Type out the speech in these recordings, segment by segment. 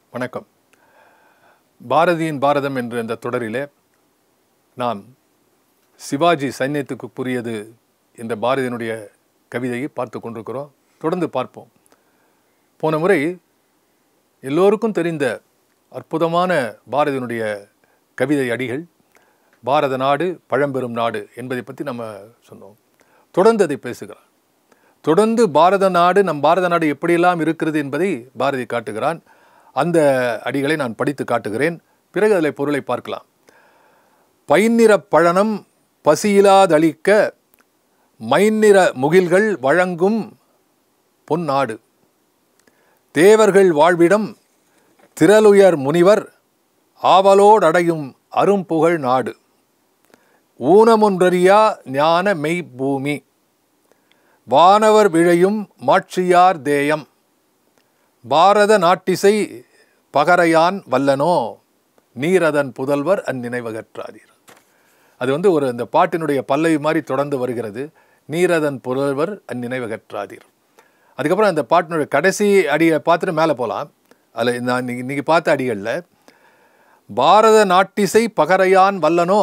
வணக்கம் பாரதியின் பாரதம் என்ற இந்த தொடரிலே நாம் சிவாஜி சைன்யத்துக்கு புரியது என்ற பாரதியினுடைய கவிதையை பார்த்து கொண்டிருக்கிறோம் தொடர்ந்து பார்ப்போம் போன முறை எல்லோருக்கும் தெரிந்த அற்புதமான பாரதியினுடைய கவிதை அடிகள் பாரத நாடு பழம்பெரும் நாடு என்பதை பற்றி நம்ம சொன்னோம் தொடர்ந்து அதை பேசுகிறான் தொடர்ந்து பாரத நாடு நம் பாரத நாடு எப்படியெல்லாம் இருக்கிறது என்பதை பாரதி காட்டுகிறான் அந்த அடிகளை நான் படித்து காட்டுகிறேன் பிறகு அதில் பொருளை பார்க்கலாம் பைநிற பழனம் பசியிலாதளிக்க மைநிற முகில்கள் வழங்கும் பொன்னாடு தேவர்கள் வாழ்விடம் திரளுயர் முனிவர் ஆவலோடடையும் அரும்புகழ் நாடு ஊனமொன்றறியா ஞான மெய் பூமி வானவர் விழையும் மாட்சியார் தேயம் பாரத நாட்டிசை பகரையான் வல்லனோ நீரதன் புதல்வர் அந்நினைவகற்றாதீர் அது வந்து ஒரு இந்த பாட்டினுடைய பல்லவி மாதிரி தொடர்ந்து வருகிறது நீரதன் புதல்வர் அந்நினைவகற்றாதீர் அதுக்கப்புறம் அந்த பாட்டினுடைய கடைசி அடியை பார்த்துட்டு மேலே போகலாம் அதில் நான் இன்னைக்கு இன்னைக்கு பார்த்த அடிகளில் பாரத நாட்டிசை பகரையான் வல்லனோ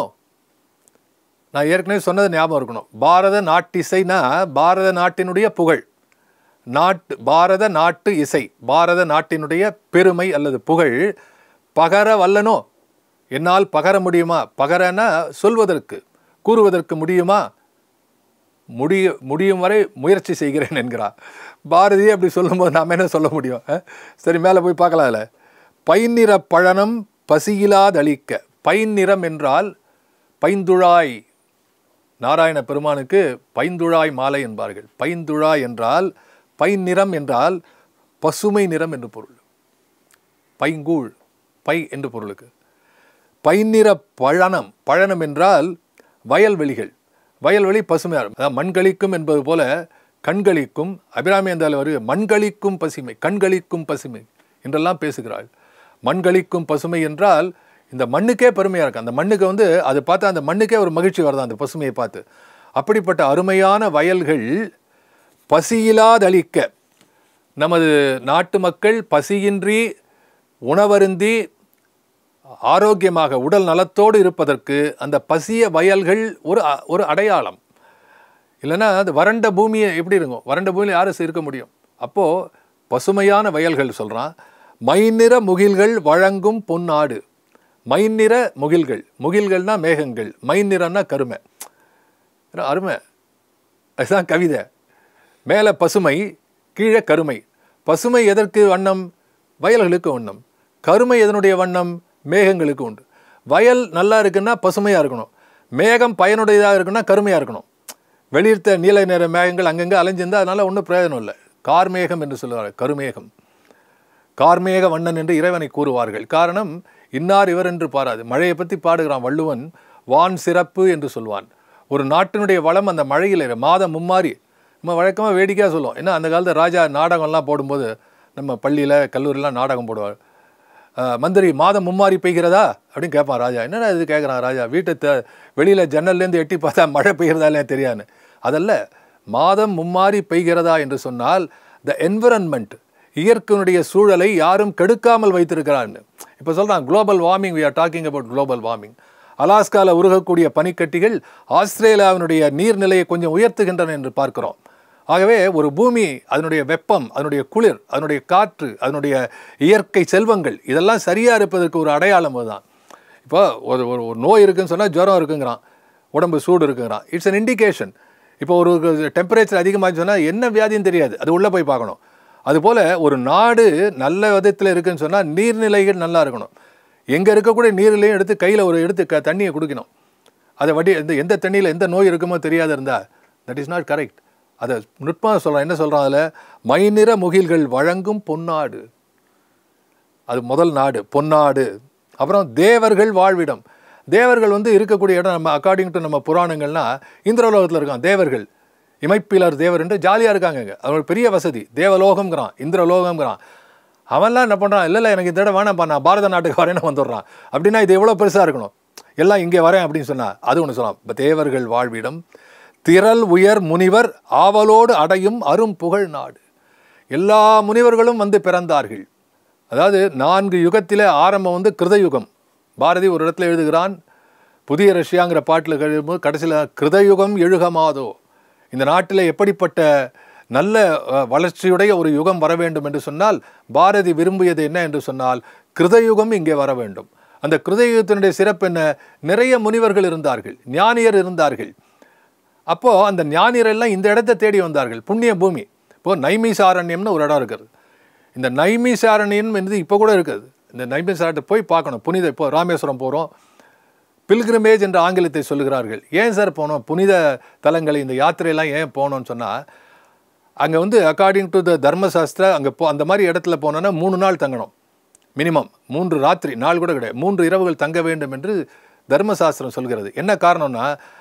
நான் ஏற்கனவே சொன்னது ஞாபகம் இருக்கணும் பாரத நாட்டிசைனா பாரத நாட்டினுடைய புகழ் நாட்டு பாரத நாட்டு இசை பாரத நாட்டினுடைய பெருமை அல்லது புகழ் பகர வல்லனோ என்னால் பகர முடியுமா பகரனா சொல்வதற்கு கூறுவதற்கு முடியுமா முடிய முடியும் வரை முயற்சி செய்கிறேன் என்கிறார் பாரதியே அப்படி சொல்லும்போது நாம் என்ன சொல்ல முடியும் அஹ்? சரி மேலே போய் பார்க்கலாம் அதில் பைநிற பழனம் பசியிலாதளிக்க பைநிறம் என்றால் பைந்துழாய் நாராயண பெருமானுக்கு பைந்துழாய் மாலை என்பார்கள் பைந்துழாய் என்றால் பைநிறம் என்றால் பசுமை நிறம் என்று பொருள் பைங்கூழ் பை என்று பொருளுக்கு பைநிற பழனம் பழனம் என்றால் வயல்வெளிகள் வயல்வெளி பசுமையாக அதாவது மண்களிக்கும் என்பது போல கண்களிக்கும் அபிராமி என்றால் வருக மண்களிக்கும் பசுமை கண்களிக்கும் பசுமை என்றெல்லாம் பேசுகிறாள் மண்களிக்கும் பசுமை என்றால் இந்த மண்ணுக்கே பெருமையாக இருக்கு அந்த மண்ணுக்கு வந்து அதை பார்த்து அந்த மண்ணுக்கே ஒரு மகிழ்ச்சி வருதான் அந்த பசுமையை பார்த்து அப்படிப்பட்ட அருமையான வயல்கள் பசியிலாதளிக்க நமது நாட்டு மக்கள் பசியின்றி உணவருந்தி ஆரோக்கியமாக உடல் நலத்தோடு இருப்பதற்கு அந்த பசிய வயல்கள் ஒரு அ- ஒரு அடையாளம் இல்லைன்னா அது வறண்ட பூமியை எப்படி இருக்கும் வறண்ட பூமியில் யாரும் இருக்க முடியும் அப்போது பசுமையான வயல்கள் சொல்கிறான் மைநிற முகில்கள் வழங்கும் பொன்னாடு மைநிற முகில்கள் முகில்கள்னா மேகங்கள் மைநிறம்னா கருமை அருமை அதுதான் கவிதை மேலே பசுமை கீழே கருமை பசுமை எதற்கு வண்ணம் வயல்களுக்கு வண்ணம் கருமை எதனுடைய வண்ணம் மேகங்களுக்கு உண்டு வயல் நல்லா இருக்குன்னா பசுமையாக இருக்கணும் மேகம் பயனுடையதாக இருக்குன்னா கருமையாக இருக்கணும் வெளியிட்ட நீல நிற மேகங்கள் அங்கங்கே அலைஞ்சிருந்தா அதனால் ஒன்றும் பிரயோஜனம் இல்லை கார்மேகம் என்று சொல்லுவார்கள் கருமேகம் கார்மேக வண்ணன் என்று இறைவனை கூறுவார்கள் காரணம் இன்னார் இவர் என்று பாராது மழையை பற்றி பாடுகிறான் வள்ளுவன் வான் சிறப்பு என்று சொல்வான் ஒரு நாட்டினுடைய வளம் அந்த மழையில் இரு- மாதம் மும்மாறி நம்ம வழக்கமாக வேடிக்கையாக சொல்லுவோம் ஏன்னா அந்த காலத்தில் ராஜா நாடகம்லாம் போடும்போது நம்ம பள்ளியில் கல்லூரிலாம் நாடகம் போடுவார் அஹ், மந்திரி மாதம் மும்மாறி பெய்கிறதா அப்படின்னு கேட்பான் ராஜா என்னடா இது கேட்குறான் ராஜா வீட்டை த வெளியில் ஜன்னல்லேருந்து எட்டி பார்த்தா மழை பெய்கிறதா இல்லையா தெரியாதுன்னு அதல்ல மாதம் மும்மாறி பெய்கிறதா என்று சொன்னால் த என்விரான்மெண்ட் இயற்கையினுடைய சூழலை யாரும் கெடுக்காமல் வைத்திருக்கிறான்னு இப்போ சொல்கிறான் global warming we are talking about global warming அலாஸ்காவில் உருகக்கூடிய பனிக்கட்டிகள் ஆஸ்திரேலியாவினுடைய நீர்நிலையை கொஞ்சம் உயர்த்துகின்றன என்று பார்க்கிறோம் ஆகவே ஒரு பூமி அதனுடைய வெப்பம் அதனுடைய குளிர் அதனுடைய காற்று அதனுடைய இயற்கை செல்வங்கள் இதெல்லாம் சரியாக இருப்பதற்கு ஒரு அடையாளம் அதுதான் இப்போ ஒரு ஒரு ஒரு நோய் இருக்குன்னு சொன்னால் ஜுரம் இருக்குங்கிறான் உடம்பு சூடு இருக்குங்கிறான் இட்ஸ் an இண்டிகேஷன் இப்போ ஒரு டெம்பரேச்சர் அதிகமாக சொன்னால் என்ன வியாதின்னு தெரியாது அது உள்ளே போய் பார்க்கணும் அதுபோல் ஒரு நாடு நல்ல விதத்தில் இருக்குன்னு சொன்னால் நீர்நிலைகள் நல்லா இருக்கணும் எங்கே இருக்கக்கூடிய நீர்நிலையும் எடுத்து கையில் ஒரு எடுத்து க தண்ணியை குடிக்கணும் அதை வடி எந்த எந்த தண்ணியில் எந்த நோய் இருக்குமோ தெரியாத இருந்தால் தட் இஸ் நாட் கரெக்ட் அதை நுட்பமாக சொல்கிறான் என்ன சொல்கிறான் அதில் மைநிற முகில்கள் வழங்கும் பொன்னாடு அது முதல் நாடு பொன்னாடு அப்புறம் தேவர்கள் வாழ்விடம் தேவர்கள் வந்து இருக்கக்கூடிய இடம் நம்ம அக்கார்டிங் டு நம்ம புராணங்கள்னா இந்திரலோகத்தில் இருக்கான் தேவர்கள் இமைப்பிலர் தேவர் என்று ஜாலியாக இருக்காங்க அங்கே அது ஒரு பெரிய வசதி தேவலோகம்ங்கிறான் இந்திரலோகம்ங்கிறான் அவன்லாம் என்ன பண்ணுறான் இல்லை இல்லை எனக்கு இந்த இடம் வேணாம்ப்பா நான் பாரத நாட்டுக்கு வரேன்னு வந்துடுறான் அப்படின்னா இது எவ்வளோ பெருசாக இருக்கணும் எல்லாம் இங்கே வரேன் அப்படின்னு சொன்னா அது ஒன்று சொல்லலாம் இப்போ தேவர்கள் வாழ்விடம் திரள் உயர் முனிவர் ஆவலோடு அடையும் அரும் புகழ் நாடு எல்லா முனிவர்களும் வந்து பிறந்தார்கள் அதாவது நான்கு யுகத்தில் ஆரம்பம் வந்து கிருதயுகம் பாரதி ஒரு இடத்துல எழுதுகிறான் புதிய ரஷ்யாங்கிற பாட்டில் எழுதும்போது கடைசியில் கிருதயுகம் எழுகமாதோ இந்த நாட்டில் எப்படிப்பட்ட நல்ல அஹ், வளர்ச்சியுடைய ஒரு யுகம் வர வேண்டும் என்று சொன்னால் பாரதி விரும்பியது என்ன என்று சொன்னால் கிருதயுகம் இங்கே வர வேண்டும் அந்த கிருதயுகத்தினுடைய சிறப்பு என்ன நிறைய முனிவர்கள் இருந்தார்கள் ஞானியர் இருந்தார்கள் அப்போ அந்த ஞானியர் எல்லாம் இந்த இடத்தை தேடி வந்தார்கள் புண்ணிய பூமி இப்போ நைமிசாரண்யம்னு ஒரு இடம் இருக்குது இந்த நைமிசாரண்யம் என்பது இப்போ கூட இருக்குது இந்த நைமிசாரத்தை போய் பார்க்கணும் புனித இப்போ ராமேஸ்வரம் போகிறோம் பில்கிரிமேஜ் என்ற ஆங்கிலத்தை சொல்லுகிறார்கள் ஏன் சார் போனோம் புனித தலங்களை இந்த யாத்திரையெல்லாம் ஏன் போனோம்னு சொன்னால் அங்கே வந்து அக்கார்டிங் டு த தர்மசாஸ்திரா அங்கே போ அந்த மாதிரி இடத்துல போனோன்னா மூணு நாள் தங்கணும் மினிமம் மூன்று ராத்திரி நாள் கூட கிடையாது மூன்று இரவுகள் தங்க வேண்டும் என்று தர்மசாஸ்திரம் சொல்கிறது என்ன காரணம்னா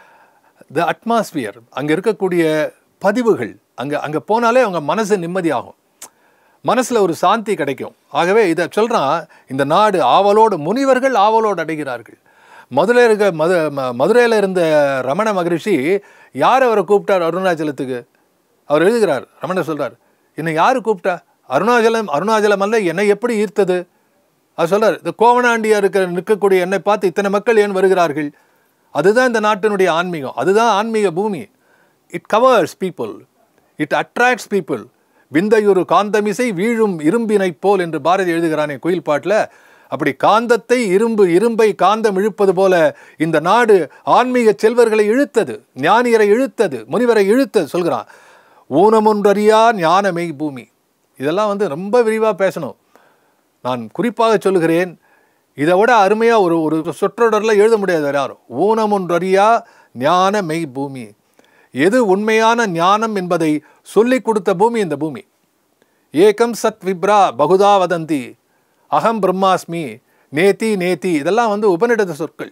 த அட்மாஸ்பியர் அங்கே இருக்கக்கூடிய பதிவுகள் அங்கே அங்கே போனாலே அவங்க மனசு நிம்மதியாகும் மனசில் ஒரு சாந்தி கிடைக்கும் ஆகவே இதை சொல்கிறான் இந்த நாடு ஆவலோடு முனிவர்கள் ஆவலோடு அடைகிறார்கள் மதுரை இருக்க மது ம- மதுரையில் இருந்த ரமண மகரிஷி யார் அவரை கூப்பிட்டார் அருணாச்சலத்துக்கு அவர் எழுதுகிறார் ரமணர் சொல்றார் என்னை யார் கூப்பிட்டா அருணாச்சலம் அருணாச்சலம் அல்ல என்னை எப்படி ஈர்த்தது அவர் சொல்றார் இந்த கோவனாண்டியா இருக்கிற நிற்கக்கூடிய என்னை பார்த்து இத்தனை மக்கள் ஏன் வருகிறார்கள் அதுதான் இந்த நாட்டினுடைய ஆன்மீகம் அதுதான் ஆன்மீக பூமி it covers people it attracts people விந்தையொரு காந்தமிசை வீழும் இரும்பினைப் போல் என்று பாரதி எழுதுகிறானே குயில் பாட்டில் அப்படி காந்தத்தை இரும்பு இரும்பை காந்தம் இழுப்பது போல இந்த நாடு ஆன்மீக செல்வர்களை இழுத்தது ஞானியரை இழுத்தது முனிவரை இழுத்தது சொல்கிறான் ஊனமொன்றறியா ஞானமெய் பூமி இதெல்லாம் வந்து ரொம்ப விரிவாக பேசணும் நான் குறிப்பாக சொல்லுகிறேன் இதை விட அருமையாக ஒரு ஒரு சொற்றொடரில் எழுத முடியாது வேற யாரும் ஊனமொன்றறியா ஞான மெய் பூமி எது உண்மையான ஞானம் என்பதை சொல்லிக் கொடுத்த பூமி இந்த பூமி ஏகம் சத் விப்ரா பகுதா வதந்தி அகம் பிரம்மாஸ்மி நேத்தி நேத்தி இதெல்லாம் வந்து உபநிடத சொற்கள்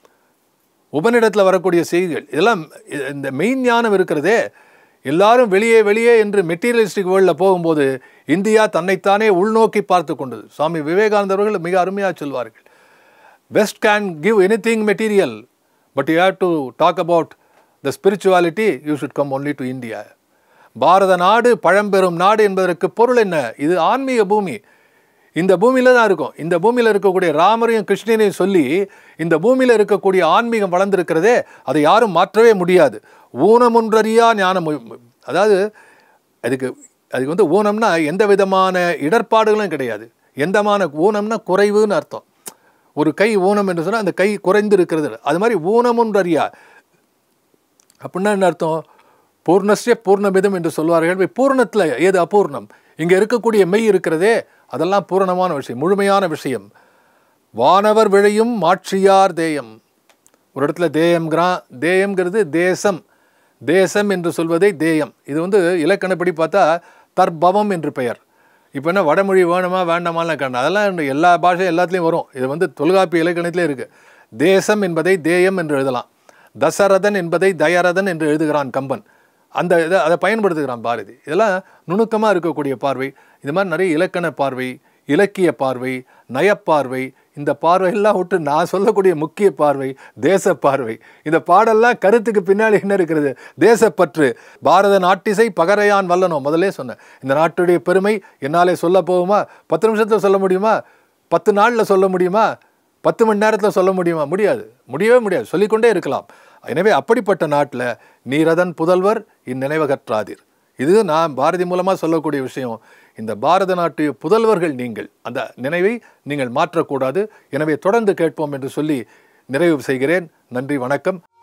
உபநிடத்தில் வரக்கூடிய செய்திகள் இதெல்லாம் இ- இந்த மெயின் ஞானம் இருக்கிறதே எல்லாரும் வெளியே வெளியே என்று மெட்டீரியலிஸ்டிக் வேர்ல்டில் போகும்போது இந்தியா தன்னைத்தானே உள்நோக்கி பார்த்து கொண்டது சுவாமி விவேகானந்தர் அவர்கள் மிக அருமையாக சொல்வார்கள் west can give anything material but you have to talk about the spirituality you should come only to India Bharat நாடு பழம்பெரும் நாடு என்பதற்கு பொருள் என்ன இது ஆன்மீக பூமி இந்த பூமியில தான் இருக்கும் இந்த பூமியில இருக்கக்கூடிய ராமரையும் கிருஷ்ணனையும் சொல்லி இந்த பூமியில இருக்கக்கூடிய ஆன்மீகம் வளர்ந்திருக்கிறதே அதை யாரும் மாற்றவே முடியாது ஊனமொன்றறியா ஞானம் உ- அதாவது அதுக்கு அதுக்கு வந்து ஊனம்னா எந்த விதமான இடர்பாடுகளும் கிடையாது எந்தமான ஊனம்னா குறைவுன்னு அர்த்தம் ஒரு கை ஊனம் என்று சொன்னால் அந்த கை குறைந்து இருக்கிறது அது மாதிரி ஊனமொன்றறியா அப்படின்னா என்ன அர்த்தம் பூர்ணஸ்ய பூர்ணமிதம் என்று சொல்வார்கள் இப்ப பூரணத்தில் ஏது அபூர்ணம் இங்கே இருக்கக்கூடிய மெய் இருக்கிறதே அதெல்லாம் பூரணமான விஷயம் முழுமையான விஷயம் வானவர் விழையும் மாட்சியார் தேயம் ஒரு இடத்துல தேயம்ங்கிறான் தேயம்ங்கிறது தேசம் தேசம் என்று சொல்வதை தேயம் இது வந்து இலக்கணப்படி பார்த்தா தற்பவம் என்று பெயர் இப்போ என்ன வடமொழி வேணுமா வேண்டாமான்னு கண்ணு அதெல்லாம் இந்த எல்லா பாஷையும் எல்லாத்துலேயும் வரும் இது வந்து தொல்காப்பிய இலக்கணத்திலே இருக்குது தேசம் என்பதை தேயம் என்று எழுதலாம் தசரதன் என்பதை தயரதன் என்று எழுதுகிறான் கம்பன் அந்த இதை அதை பயன்படுத்துகிறான் பாரதி இதெல்லாம் நுணுக்கமாக இருக்கக்கூடிய பார்வை இது மாதிரி நிறைய இலக்கண பார்வை இலக்கிய பார்வை நயப்பார்வை இந்த பார்வையெல்லாம் விட்டு நான் சொல்லக்கூடிய முக்கிய பார்வை தேச பார்வை இந்த பாடெல்லாம் கருத்துக்கு பின்னாடி என்ன இருக்கிறது தேசப்பற்று பாரத நாட்டிசை பகரையான் வல்லனோ முதல்லே சொன்னேன் இந்த நாட்டுடைய பெருமை என்னாலே சொல்ல போகுமா பத்து நிமிஷத்தில் சொல்ல முடியுமா பத்து நாளில் சொல்ல முடியுமா பத்து மணி நேரத்தில் சொல்ல முடியுமா முடியாது முடியவே முடியாது சொல்லிக்கொண்டே இருக்கலாம் எனவே அப்படிப்பட்ட நாட்டில் நீரதன் புதல்வர் இந்நினைவகற்றாதீர் இது நான் பாரதி மூலமாக சொல்லக்கூடிய விஷயம் இந்த பாரத நாட்டு புதல்வர்கள் நீங்கள் அந்த நினைவை நீங்கள் மாற்றக்கூடாது எனவே தொடர்ந்து கேட்போம் என்று சொல்லி நிறைவு செய்கிறேன் நன்றி வணக்கம்